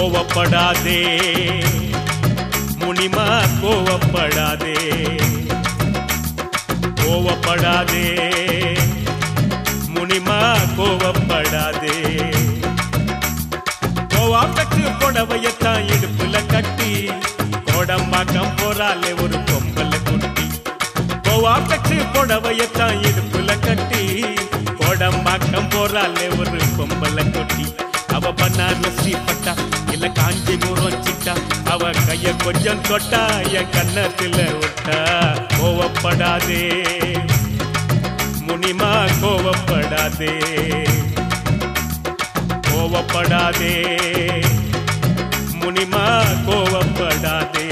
கோவப்படாதே முனிமா கோவப்படாதே கோவப்படாதே முனிமா கோவப்படாதே கோவாப்பட்டு புடவையத்தான் இடுப்புல கட்டி கோடம்பாக்கம் போறாலே ஒரு பொம்பல குட்டி கோவாப்பட்டு புடவையத்தான் இடுப்புல கட்டி கோடம்பாக்கம் போறாலே ஒரு பொம்பல குட்டி அவ பன்னாரசி பட்டா இல்ல காஞ்சி முறச்சிட்டா அவ கைய கொஞ்சம் தொட்டா என் கன்னத்துல விட்டா கோவப்படாதே முனிமா கோவப்படாதே கோவப்படாதே முனிமா கோவப்படாதே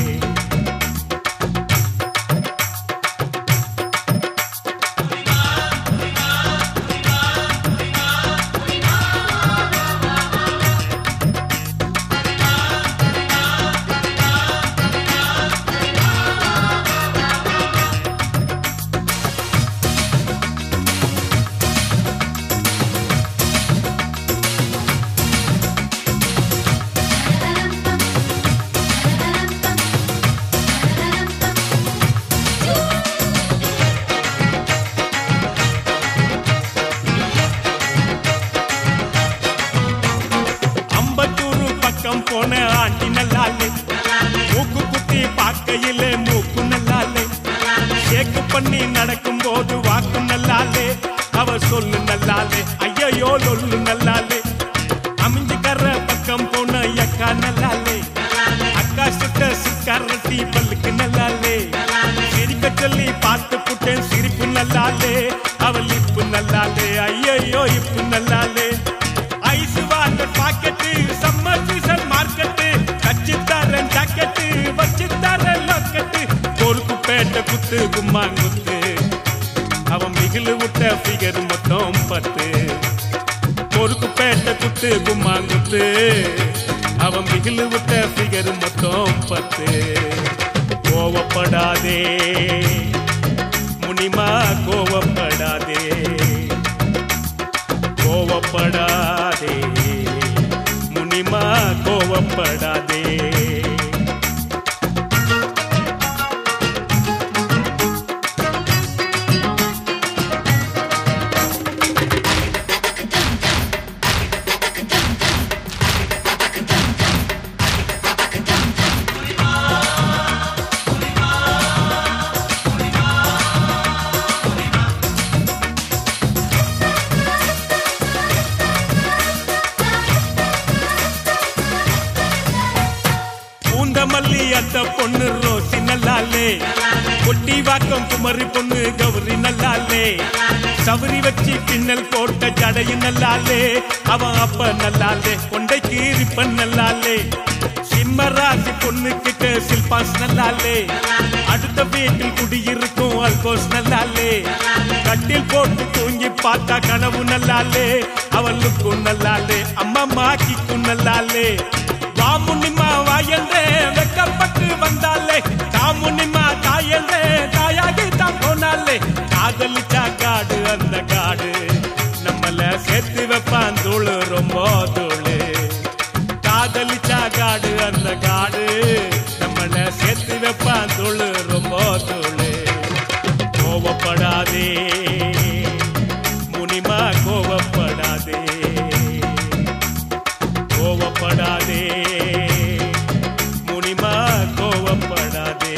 அம்பத்தூரு பக்கம் போன ஆண்டி நல்லாலே மூக்கு குத்தி பார்க்கையிலே மூக்கு நல்லாலே ஷேக்கு பண்ணி நடக்கும் போது வாக்கு நல்லாலே அவ சொல்லு நல்லாலே ஐயையோ லொல்லு நல்லாலே அமைஞ்சுக்கற பக்கம் போன அக்கா நல்லாலே அக்கா சுட்ட சிக்காரட்டி பல்லுக்கு நல்லாலே சிரிக்க சொல்லி பார்த்து புட்டேன் சிரிப்பு நல்லாலே அவள் இப்பு நல்லாலே ஐயையோ இப்பு நல்லாலே ice water packet summer season market கச்சி தரேன் ஜாக்கெட்டு வச்சு தரேன் லாக்கெட்டு பொறுப்பு பேட்ட குத்து கும்மாங்குத்து அவன் மிகிலு விட்ட ஃபிகர் மொத்தம் பத்து பொறுப்பு பேட்ட குத்து கும்மாங்குத்து அவன் மிகிலு விட்ட ஃபிகர் மொத்தம் பத்து கோவப்படாதே முனிமா கோவப்படாதே கோவப்படாதே முனிமா கோவப்படாதே பூந்தமல்லி அத்த பொண்ணு ரோசி நல்லாலே கொட்டி வாக்கம் குமரி பொண்ணு கௌரி நல்லாலே சவரி வச்சு பின்னல் போட்ட ஜடையும் நல்லாலே அவன் அப்ப நல்லாலே கொண்டை கீரிப்பன் நல்லாலே சிம்மராசி பொண்ணு கிட்ட சில்பாஸ் நல்லாலே அடுத்த வீட்டில் குடியிருக்கும் அல்கோஸ் நல்லாலே கட்டில் போட்டு தூங்கி பார்த்தா கனவு நல்லாலே அவளுக்கும் நல்லாலே அம்மா மாக்கிக்கும் நல்லாலே வாமுனிமா வாயந்தே வெக்கப்பட்டு வந்தாலே தாமுனிமா தாயந்தே தாயாகி தான் போனாலே காதலிச்சா காடு அந்த காடு நம்மள சேர்த்து வைப்பான் தூளு ரொம்ப தூளு காதலிச்சா காடு அந்த காடு நம்மள சேர்த்து வைப்பான் தூளு ரொம்ப தூளு கோவப்படாதே முனிமா கோவப்படாதே கோவப்படாதே முனிமா கோவப்படாதே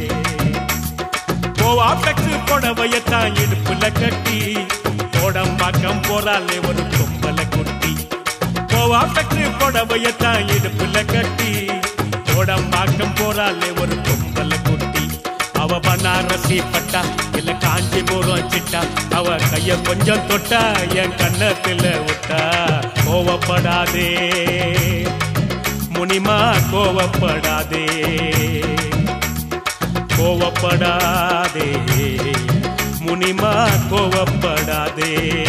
கோவா பெற்று புடவையத்தான் இடுப்புல கட்டி கோடம்பாக்கம் போறாலே ஒரு கொம்பல குட்டி கோவா பெற்று புடவையத்தான் இடுப்புல கட்டி கோடம்பாக்கம் போறாலே ஒரு கொம்பல குட்டி அவ பனாரசி பட்டா இல்ல காஞ்சி மூரம் சிட்டா அவ கைய கொஞ்சம் தொட்டா என் கன்னத்துல விட்டா கோவப்படாதே முனிமா கோவப்படாதே கோவப்படாதே முனிமா கோவப்படாதே